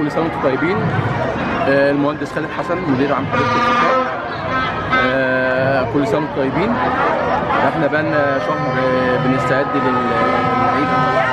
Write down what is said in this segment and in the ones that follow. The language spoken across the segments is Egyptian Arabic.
كل سنه وانتم طيبين آه، المهندس خالد حسن مدير عام حديقه الفخار آه، كل سنه وانتم طيبين احنا بقالنا شهر آه، بنستعد لل- للعيد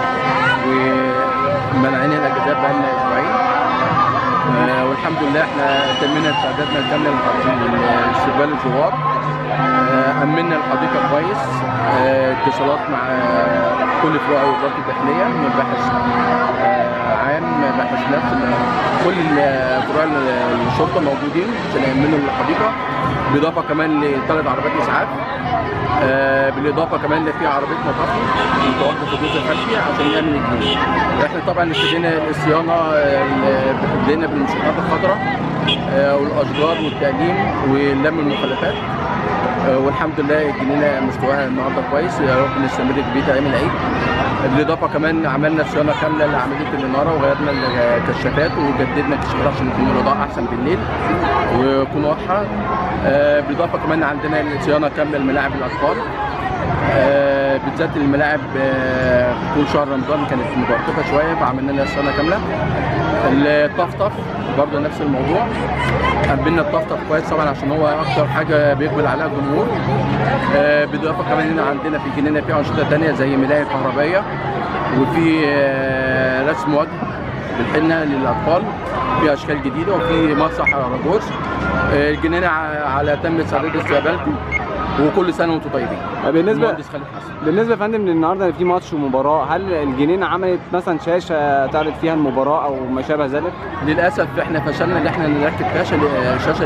ومنعين الاجازات بقالنا اسبوعين آه، والحمد لله احنا تمينا استعدادنا الكامله لاستقبال الزوار آه، امنا الحديقه كويس آه، اتصالات مع كل فروع وزاره الداخليه من باحث آه، عام باحث نفس كل ال- فروع ال- الشرطه موجودين عشان يامنوا الحديقه بالاضافه كمان لثلاث عربيات اسعاف آه، بالاضافه كمان في عربيه مطافي متواجده في الجزء الخلفي عشان نعمل الجنود احنا طبعا ابتدينا الصيانه آه، ال- ابتدينا بالمسطحات الخضراء آه، والاشجار والتقليم ولم المخلفات آه، والحمد لله الجنينه مستواها النهارده كويس يا رب نستمر في بيت ايام العيد بالاضافه كمان عملنا صيانه كامله لعمليه الاناره وغيرنا الكشافات وجددنا الكشافات عشان يكون الاضاءه احسن بالليل ويكون واضحه آه، بالاضافه كمان عندنا صيانه كامله لملاعب الاطفال آه، بالذات الملاعب آه، طول شهر رمضان كانت متوقفه شويه فعملنا لها صيانه كامله الطفطف برضه نفس الموضوع قبلنا الطفطف كويس طبعا عشان هو اكتر حاجه بيقبل عليها الجمهور آه، بالاضافه كمان هنا عندنا في الجنينه في انشطه تانية زي ملاهي كهربائيه وفي آه، رسم وجه بالحنه للاطفال في اشكال جديده وفي مسرح راجوز آه، الجنينه ع- على تم استعداد استقبالكم وكل سنه وانتم طيبين بالنسبه المهندس خالد حسن بالنسبه يا فندم للنهارده في ماتش ومباراه هل الجنينه عملت مثلا شاشه تعرض فيها المباراه او ما شابه ذلك؟ للاسف احنا فشلنا ان احنا نركب شاشه شاشه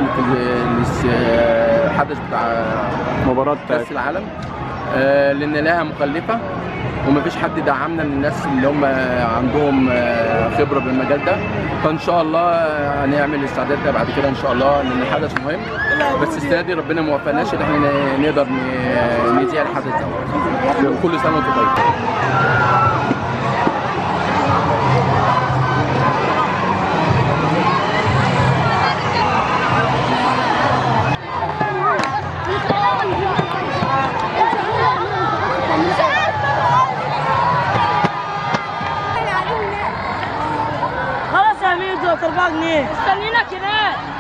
للحدث بتاع مباراه كاس العالم آه، لان لها مكلفه ومفيش حد دعمنا من الناس اللي هم عندهم آه، خبره بالمجال ده فان شاء الله آه، هنعمل استعداد ده بعد كده ان شاء الله لان الحدث مهم بس السنه دي ربنا ما وفقناش ان احنا ن- نقدر ن- نذيع الحدث ده كل سنه وانتم طيبين خلاص يا ميدو 4 جنيه استنينا كده